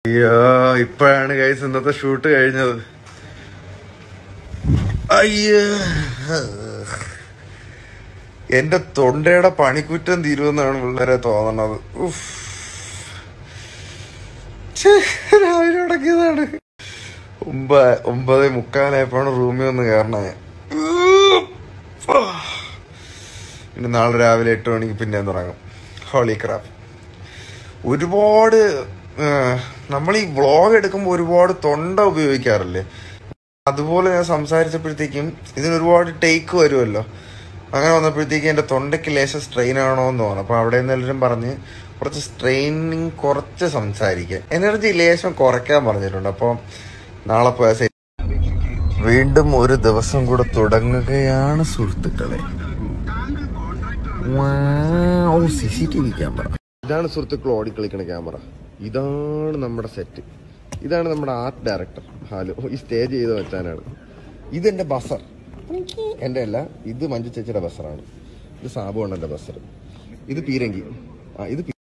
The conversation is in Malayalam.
അയ്യോ ഇപ്പോഴാണ് കൈസ് ഇന്നത്തെ ഷൂട്ട് കഴിഞ്ഞത് അയ്യോ എന്റെ തൊണ്ടയുടെ പണിക്കുറ്റം തീരുമെന്നാണ് പിള്ളേരെ തോന്നണത് ഉഫ്. ഛേ, രാവിലെ മുടക്കിയതാണ് ഒമ്പ ഒമ്പത് മുക്കാലായപ്പോഴാണ് റൂമിൽ വന്ന് കയറണേ പിന്നെ നാളെ രാവിലെ എട്ട് മണിക്ക് പിന്നെ തുടങ്ങും ഹോളി ക്രാഫ് ഒരുപാട് നമ്മൾ ഈ വ്ളോഗ് എടുക്കുമ്പോൾ ഒരുപാട് തൊണ്ട ഉപയോഗിക്കാറില്ലേ അതുപോലെ ഞാൻ സംസാരിച്ചപ്പോഴത്തേക്കും ഇതിന് ഒരുപാട് ടേക്ക് വരുമല്ലോ അങ്ങനെ വന്നപ്പോഴത്തേക്കും എൻ്റെ തൊണ്ടയ്ക്ക് ലേശം സ്ട്രെയിൻ ആണോ എന്ന് തോന്നുന്നു അപ്പോൾ അവിടെ നിന്ന് എല്ലാവരും പറഞ്ഞ് കുറച്ച് സ്ട്രെയിനിങ് കുറച്ച് സംസാരിക്കാൻ എനർജി ലേശം കുറയ്ക്കാൻ പറഞ്ഞിട്ടുണ്ട് അപ്പോൾ നാളെ പോയാൽ ശരി വീണ്ടും ഒരു ദിവസം കൂടെ തുടങ്ങുകയാണ് സുഹൃത്തുക്കളെ ഓ C C T V camera ഇതാണ് സുഹൃത്തുക്കൾ ഓടിക്കളിക്കണ ക്യാമറ ഇതാണ് നമ്മുടെ സെറ്റ് ഇതാണ് നമ്മുടെ ആർട്ട് ഡയറക്ടർ ഹാലു ഈ സ്റ്റേജ് ചെയ്ത് വെച്ചാനാണ് ഇതെന്റെ ബസർ എൻ്റെ അല്ല ഇത് മഞ്ജു ചേച്ചിയുടെ ബസറാണ് ഇത് സാബു അണ്ണന്റെ ബസർ ഇത് പീരങ്കി ആ ഇത് പീ-